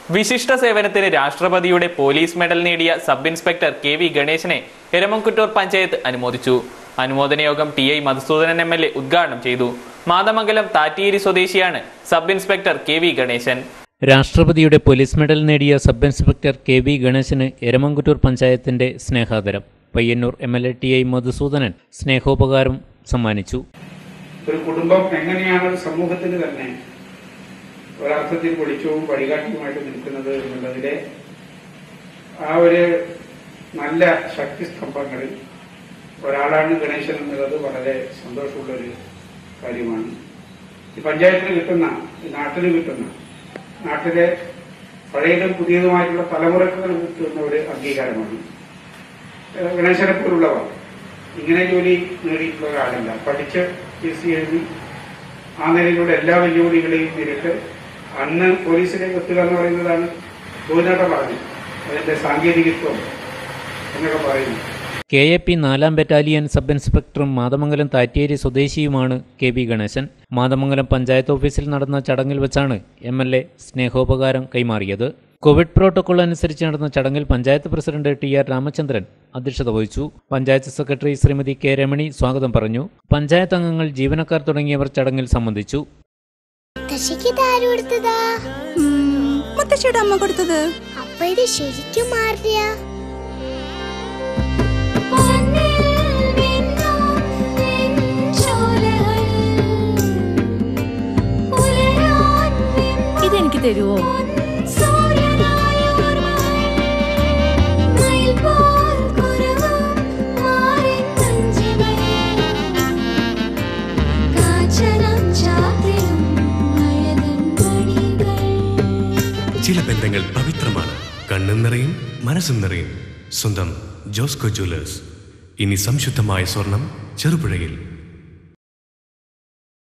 വിശിഷ്ട സേവനത്തിന് രാഷ്ട്രപതിയുടെ പോലീസ് മെഡൽ നേടിയ സബ് ഇൻസ്പെക്ടർ കെ വി ഗണേശനെ എരമംകുറ്റൂർ പഞ്ചായത്ത് അനുമോദിച്ചു അനുമോദന യോഗം T I Madhusudanan M L A ഉദ്ഘാടനം ചെയ്തു മാതമംഗലം താറ്റിയേരി സ്വദേശിയാണ് sub inspector K V Ganesan രാഷ്ട്രപതിയുടെ പോലീസ് മെഡൽ നേടിയ സബ് ഇൻസ്പെക്ടർ കെ വി ഗണേശന് എരമംകുറ്റൂർ പഞ്ചായത്തിന്റെ സ്നേഹാദരം Payyanur M L A T I Madhusudanan സ്നേഹോപകാരം സമ്മാനിച്ചു ഒരു കുടുംബം എങ്ങനെയാണ് ഒരു സമൂഹത്തിന് തന്നെ ഒരർത്ഥത്തിൽ വെളിച്ചവും വഴികാട്ടിയുമായിട്ട് നിൽക്കുന്നത് എന്നുള്ളതിലെ ആ ഒരു നല്ല ശക്തി സ്തംഭങ്ങളിൽ ഒരാളാണ് ഗണേശൻ എന്നുള്ളത് വളരെ സന്തോഷമുള്ളൊരു കാര്യമാണ് ഈ പഞ്ചായത്തിന് കിട്ടുന്ന ഈ നാട്ടിന് കിട്ടുന്ന നാട്ടിലെ പഴയതും പുതിയതുമായിട്ടുള്ള തലമുറകൾ കിട്ടുന്ന ഒരു അംഗീകാരമാണ് ഏഹ് ഗണേശനെ പോലുള്ളവർ ഇങ്ങനെ ജോലി നേടിയിട്ടുള്ള ഒരാളല്ല പഠിച്ച് പി എസ് സി എഴുതി ആ നിലയിലൂടെ എല്ലാ വെല്ലുവിളികളെയും നേരിട്ട് അന്ന് പോലീസിലേക്ക് എത്തുക എന്ന് പറയുന്നതാണ് ഗോവിന്ദാട്ട പറഞ്ഞു അതിന്റെ സാങ്കേതികത്വം എന്നൊക്കെ പറയുന്നു കെ എ പി നാലാം ബറ്റാലിയൻ സബ് ഇൻസ്പെക്ടറും മാതമംഗലം താറ്റേരി സ്വദേശിയുമാണ് കെ വി ഗണേശൻ മാതമംഗലം പഞ്ചായത്ത് ഓഫീസിൽ നടന്ന ചടങ്ങിൽ വെച്ചാണ് എം എൽ എ സ്നേഹോപകാരം കൈമാറിയത് കോവിഡ് പ്രോട്ടോകോൾ അനുസരിച്ച് നടന്ന ചടങ്ങിൽ panchayat president T R Ramachandran അധ്യക്ഷത വഹിച്ചു പഞ്ചായത്ത് സെക്രട്ടറി ശ്രീമതി കെ രമണി സ്വാഗതം പറഞ്ഞു പഞ്ചായത്ത് അംഗങ്ങൾ ജീവനക്കാർ തുടങ്ങിയവർ ചടങ്ങിൽ സംബന്ധിച്ചു മുത്തശ്ശിക്ക് ഇതാര് കൊടുത്തതാ മുത്തശ്ശിയുടെ അമ്മ കൊടുത്തത് അപ്പൊ ഇത് ശരിക്കും മാറിയ ഇതെനിക്ക് തരുവോ ചില ബന്ധങ്ങൾ പവിത്രമാണ് കണ്ണും നിറയും മനസ്സും നിറയും സ്വന്തം ജോസ്കോ ജ്വല്ലേഴ്സ് ഇനി സംശുദ്ധമായ സ്വർണം ചെറുപുഴയിൽ